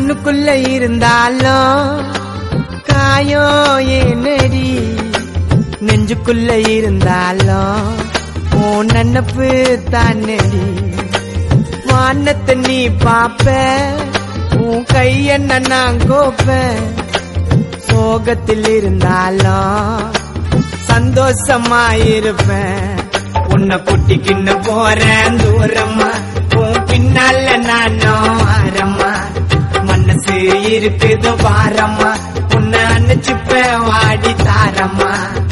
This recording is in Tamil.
கண்ணுக்குள்ள இருந்தாலும் காயம் ஏனடி நெஞ்சுக்குள்ள இருந்தாலும் உன் நினப்பு தானடி வானத்தை நீ பாப்ப உன் கையென்ன நான் கோப்ப சோகத்தில் இருந்தாலும் சந்தோஷமா இருப்பேன் உன்னை குட்டிக்கின்னு போறேன் தூரமா உன் பின்னால நானும் வாரம்மா மனசு இருக்குது வாரம்மா உன்னை அனுச்சுப்பேன் வாடி தாரம்மா